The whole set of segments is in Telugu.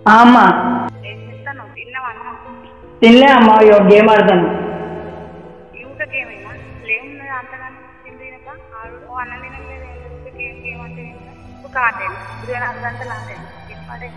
ఆ అమ్మా ఏం చేస్తాను తిన్నావా తినలే అమ్మా ఇగో గేమ్ ఆడతాను యూటకి ఏమైనా లేమున్నది అంతగానే తిండి తినక ఆడు ఓ అన్నం తినలేదు ఏం గేమ్ గేమ్ అంటే ఏంటో ఒక ఆటేను ఇరవై నాలుగు గంటలు ఆటేను గేమ్ ఆడేది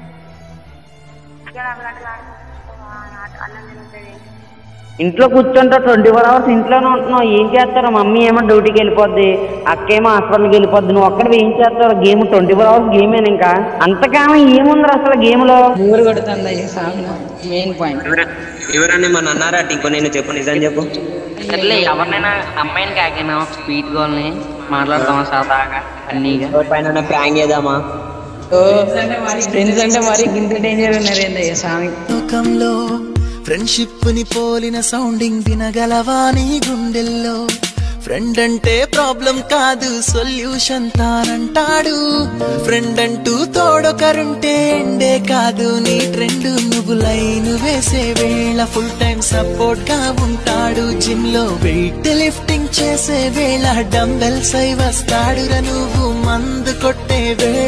ఇరవై నాలుగు గంటలు ఆడుకుంటూ అన్నం తినలేదు ఇంట్లో కూర్చుంటా ట్వంటీ ఫోర్ అవర్స్ ఇంట్లోనే ఉంటున్నావు ఏం చేస్తారు మమ్మీ ఏమో డ్యూటీకి వెళ్ళిపోద్ది అక్క ఏమో హాస్పిటల్కి వెళ్ళిపోద్ది నువ్వు ఒక్కడ ఏం చేస్తావు గేమ్ ట్వంటీ ఫోర్ అవర్స్ గేమేనా ఇంకా అంతకాలం ఏముంది అసలు గేమ్లో ఊరు కొడుతుంది అయ్యా స్వామి మెయిన్ పాయింట్ ఎవరన్నా మన అన్నారా ఇంకో నేను చెప్పు నిజం చెప్పు సర్లే ఎవరినైనా అమ్మాయిని కాకినా స్వీట్ గోల్ని మాట్లాడతామా సరదాగా అన్నీగా పైన ప్రాంక్ చేద్దామా ఫ్రెండ్స్ అంటే మరి ఇంత డేంజర్ ఉన్నారు ఏందయ్యా స్వామి లోకంలో ఫ్రెండ్షిప్ ని పోలిన సౌండింగ్ వినగలవా నీ గుండెల్లో ఫ్రెండ్ అంటే ప్రాబ్లం కాదు సొల్యూషన్ తానంటాడు ఫ్రెండ్ అంటూ తోడొకరుంటే ఎండే కాదు నీ ట్రెండ్ నువ్వు లైన్ వేసే వేళ ఫుల్ టైం సపోర్ట్ గా ఉంటాడు జిమ్ లో వెయిట్ లిఫ్టింగ్ చేసే వేళ డంబెల్స్ అయి వస్తాడురా నువ్వు మందు కొట్టే వేళ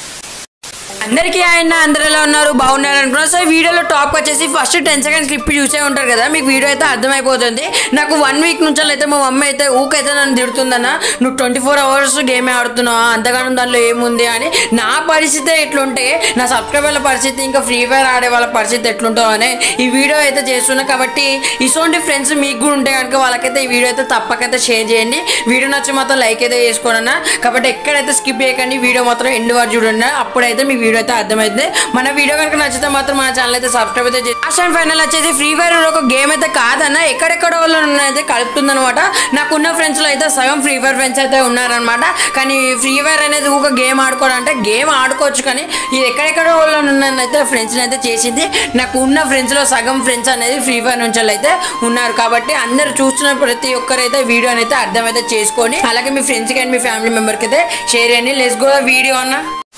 అందరికీ ఆయన అందరు ఎలా ఉన్నారు బాగున్నారు అనుకున్నారు సో ఈ వీడియోలో టాప్ వచ్చేసి ఫస్ట్ టెన్ సెకండ్స్ క్లిప్ చూసే ఉంటారు కదా మీకు వీడియో అయితే అర్థమైపోతుంది నాకు వన్ వీక్ నుంచి అయితే మా మమ్మీ అయితే ఊకైతే నన్ను తిడుతుందన్న నువ్వు ట్వంటీ ఫోర్ అవర్స్ గేమే ఆడుతున్నావా అంతగానం దానిలో ఏముంది అని నా పరిస్థితి ఎట్లుంటే నా సబ్స్క్రైబర్ల పరిస్థితి ఇంకా ఫ్రీ ఫైర్ ఆడే వాళ్ళ పరిస్థితి ఎట్లుంటో అని ఈ వీడియో అయితే చేస్తున్నా కాబట్టి ఇటువంటి ఫ్రెండ్స్ మీకు కూడా ఉంటే కనుక వాళ్ళకైతే ఈ వీడియో అయితే తప్పకైతే షేర్ చేయండి వీడియో నచ్చి మాత్రం లైక్ అయితే చేసుకోండి కాబట్టి ఎక్కడైతే స్కిప్ చేయకండి వీడియో మాత్రం ఎండ్ వరకు చూడండి అప్పుడైతే మీ వీడియో అయితే అర్థమవుతుంది మన వీడియో కనుక నచ్చితే మాత్రం మన ఛానల్ అయితే సబ్స్క్రైబ్ అయితే చేయండి లాస్ట్ అండ్ ఫైనల్ వచ్చేసి ఫ్రీ ఫైర్ ఒక గేమ్ అయితే కాదన్న ఎక్కడెక్కడ వాళ్ళు అయితే కలుపుతుంది అనమాట నాకున్న ఫ్రెండ్స్ లో అయితే సగం ఫ్రీ ఫైర్ ఫ్రెండ్స్ అయితే ఉన్నారనమాట కానీ ఫ్రీ ఫైర్ అనేది ఒక గేమ్ ఆడుకోవడం అంటే గేమ్ ఆడుకోవచ్చు కానీ ఇది ఎక్కడెక్కడ వాళ్ళు అయితే ఫ్రెండ్స్ అయితే చేసింది నాకు ఉన్న ఫ్రెండ్స్ లో సగం ఫ్రెండ్స్ అనేది ఫ్రీ ఫైర్ నుంచి వాళ్ళు అయితే ఉన్నారు కాబట్టి అందరు చూస్తున్న ప్రతి ఒక్కరైతే వీడియో అయితే అర్థమైతే చేసుకొని అలాగే మీ ఫ్రెండ్స్ కానీ మీ ఫ్యామిలీ మెంబర్కి అయితే షేర్ చేయండి లెస్ గో వీడియో అన్న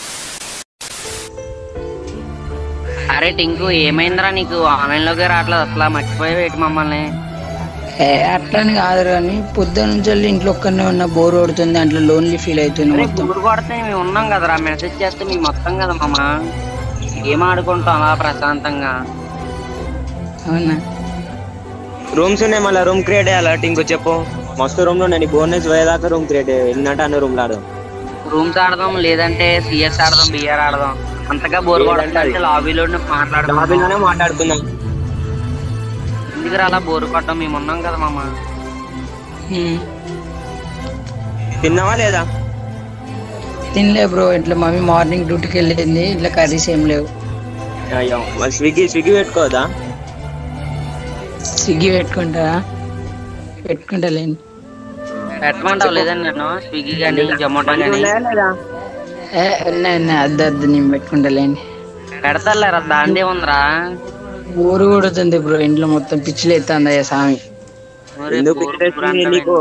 అరే టింకు ఏమైందిరా నీకు ఆన్లైన్ లోకి రావట్లేదు అసలు మర్చిపోయి మమ్మల్ని ఏ, అట్లని కాదు కానీ పొద్దున నుంచి వెళ్ళి ఇంట్లో ఒక్కనే ఉన్న బోర్ కొడుతుంది దాంట్లో లోన్లీ ఫీల్ అవుతుంది అరే మొత్తం గురు కొడితే మేము ఉన్నాం కదరా మెసేజ్ చేస్తే మేము మొత్తం కదా మామ ఏం ఆడుకుంటాం అలా ప్రశాంతంగా అవునా రూమ్స్ ఉన్నాయి మళ్ళీ రూమ్ క్రియేట్ చేయాలా ఇంకో చెప్పు మస్తు రూమ్ లో నేను బోనస్ పోయేదాకా రూమ్ క్రియేట్ ఎన్నంటే అన్న రూమ్ ఆడదాం రూమ్స్ ఆడదాం లేదంటే సిఎస్ ఆడదాం బిఆర్ ఆడదాం అంతగా బోర్ కొడుతుందంటే లాబీలో మాట్లాడదాం లాబీలోనే మాట్లాడుకుందాం ఎందుకు అలా బోర్ కొట్టడం మేము ఉన్నాం కదా మామ హ్మ్. తిన్నావా లేదా తినలే బ్రో ఇట్లా మమ్మీ మార్నింగ్ డ్యూటీకి వెళ్ళింది ఇట్లా కర్రీస్ ఏం లేవు అయ్యో మరి స్విగ్గీ స్విగ్గీ పెట్టుకోవద్దా స్విగ్గీ పెట్టుకుంటారా పెట్టుకుంటాలేండి పెట్టమంటావు లేదండి నేను స్విగ్గీ కానీ జొమాటో కానీ ఉన్నాయా లేదా ఏ ఉన్నాయి ఉన్నాయి అద్దు అద్దు నేను పెట్టుకుంటాలేండి పెడతలేరా దాందే ఉందిరా ఊరు కొడుతుంది బ్రో ఇంట్లో మొత్తం పిచ్చిలు ఎత్తాంది అయ్యా స్వామి ఒరే ఎందుకు బోరు interest బోరు అంతా నీకు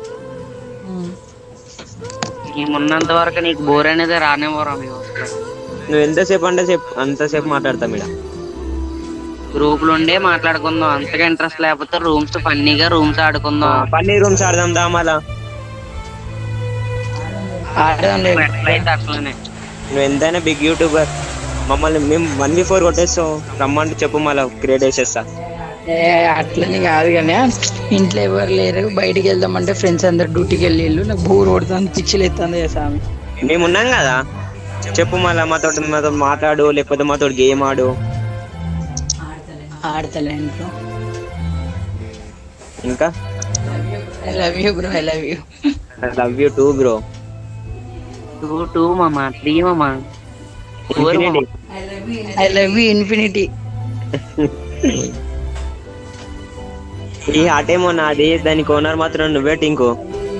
మేము ఉన్నంత వరకు నీకు బోర్ అనేది రానివ్వరా మేము నువ్వు ఎంతసేపు అంటే సేపు అంతసేపు మాట్లాడతాం ఇక్కడ గ్రూప్ లో ఉండే మాట్లాడుకుందాం అంతగా ఇంట్రెస్ట్ లేకపోతే రూమ్స్ ఫన్నీగా రూమ్స్ ఆడుకుందాం పన్నీర్ రూమ్స్ ఆడదాం దా మళ్ళా ఆడదాం లేదు ఎట్లయితే అట్లనే నువ్వు ఎంతైనా బిగ్ యూట్యూబర్ మమ్మల్ని మేము వన్ బి ఫోర్ కొట్టేస్తాం రమ్మంటే చెప్పు మళ్ళీ క్రియేట్ చేసేస్తా ఏ అట్లని కాదు కానీ ఇంట్లో ఎవరు లేరు బయటికి వెళ్దామంటే ఫ్రెండ్స్ అందరు డ్యూటీకి వెళ్ళిళ్ళు నాకు బోర్ కొడుతుంది పిచ్చిలు ఎత్తుంది అయ్యా స్వామి మేము ఉన్నాం కదా చెప్పు మళ్ళీ మాతో మాతో మాట్లాడు లేకపోతే మాతో గేమ్ ఆడు ఆడతలే ఇంట్లో ఇంకా I love you bro I love you love you too bro two two మామా త్రీ మామా ఫోర్ మామా ఐ లవ్ యూ ఇన్ఫినిటీ ఈ ఆటేమో నాది దానికి ఓనర్ మాత్రం నువ్వే టింకు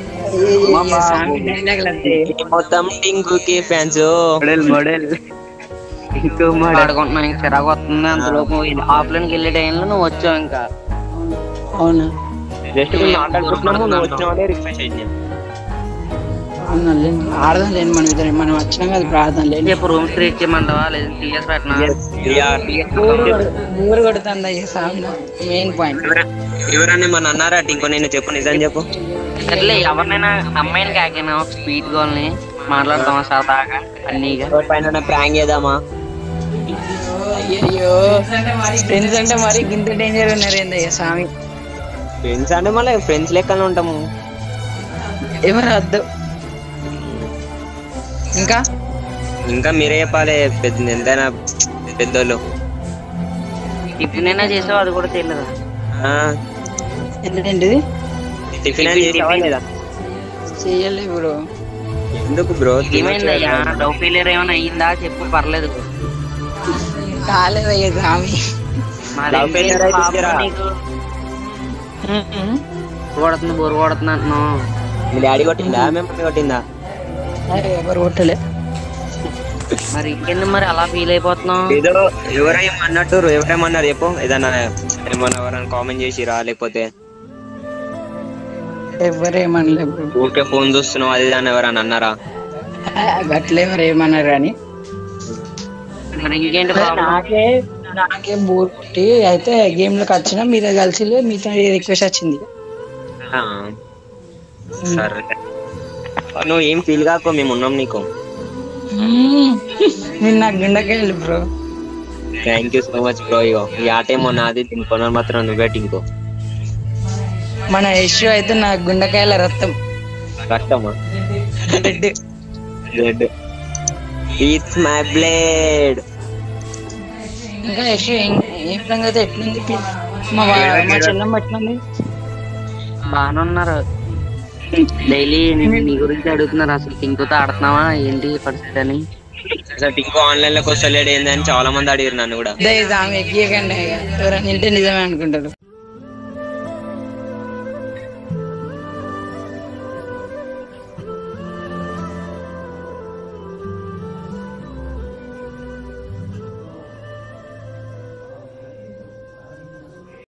మొత్తం టింకు కి ఫ్యాన్స్ మోడల్ మోడల్ ఇంకో ఆడుకుంటున్నాం ఇంకా చిరాకు వస్తుంది అంతలోపు ఆఫ్లైన్కి వెళ్ళే టైంలో నువ్వు వచ్చావు ఇంకా అవునా జస్ట్ మాట్లాడుకుంటున్నాము నువ్వు వచ్చినావనే రిక్వెస్ట్ చేసినాం అవునా లేండి ఆడదాం లేండి మనం ఇద్దరం మనం వచ్చినాం కదా ఇప్పుడు ఆడదాం లేండి రేపు రూమ్స్ క్రియేట్ చేయమంటావా లేదా టీఎస్ పెట్టినా ఊరు కొడుతుంది అయ్యా స్వామి మెయిన్ పాయింట్ ఎవరన్నా మన అన్నారా టింకు నేను చెప్పు నిజం చెప్పు సర్లే ఎవరినైనా అమ్మాయిని కాకినా స్వీట్ గోల్ని మాట్లాడతామా సరదాగా అన్నీగా పైన ప్రాంక్ చేద్దామా అయ్యో ఫ్రెండ్స్ అంటే మరి గింత డేంజర్ ఉన్నారు ఏందయ్యా స్వామి ఫ్రెండ్స్ అంటే మళ్ళీ ఫ్రెండ్స్ లెక్కనే ఉంటాము ఎవరు వద్దు ఇంకా ఇంకా మీరే చెప్పాలి పెద్ద ఎంతైనా పెద్దోళ్ళు టిఫిన్ అయినా చేసావు అది కూడా తెలియదా ఆ, ఏంటంటిది టిఫిన్ అని చేసావా లేదా చెయ్యలే బ్రో ఎందుకు బ్రో ఏమైందయ్యా లవ్ ఫెయిలియర్ ఏమైనా అయ్యిందా చెప్పు పర్లేదు కాలేదయ్యా స్వామి మరి Love failure అయితే పాపం ఇద్దరా? నీకు కొడుతుంది బోరు కొడుతుంది అంటున్నావు మీ డాడీ కొట్టిందా మిమ్మల్ని కొట్టిందా అరే, ఎవరు కొట్టలే మరి ఇంకెందుకు మరి అలా ఫీల్ అయిపోతున్నావు ఏదో ఎవరేమో అన్నట్టు ఎవరేమన్నారు చెప్పు ఏదన్నా ఏమన్నా ఎవరైనా కామెంట్ చేసిరా లేకపోతే ఎవరేమనలే బ్రో ఊరికే ఫోన్ చూస్తున్నావు అది దాన్ని ఎవరైనా అన్నారా అట్లా ఎవరు ఏమన్నారు కానీ మరి ఇంకేంటి ప్రాబ్లం నాకే నాకే బోర్ కొట్టి అయితే గేమ్ లోకి వచ్చిన మీరు కలిసి మీతో రిక్వెస్ట్ వచ్చింది ఆ, సరే నువ్వు ఏం ఫీల్ కాకో మేము ఉన్నాం నీకు మ్మ్. మీరు నాకు గుండెకాయలు bro thank you so much bro ఇగో ఈ ఆట ఏమో నాది దీని కొనాలి మాత్రం నువ్వే టింకో మన ఇష్యూ అయితే నా గుండెకాయల రక్తం కష్టమా red red it's my blade ఇంకా ఇష్యూ ఏం ఏం సంగతి ఎట్లుంది పి- మా వా- మా చెల్లెమ్మ ఎట్లుంది బాగానే ఉన్నారు డైలీ నీ గురించి అడుగుతున్నారు అసలు టింకుతో ఆడుతున్నావా ఏంటి పరిస్థితి అని అసలు టింకో ఆన్లైన్ లోకి వస్తలేడు ఏంది అని చాలా మంది అడిగారు నన్ను కూడా దయచేసి ఆమె ఎక్కియకండి ఎవరైనా వింటే నిజమే అనుకుంటారు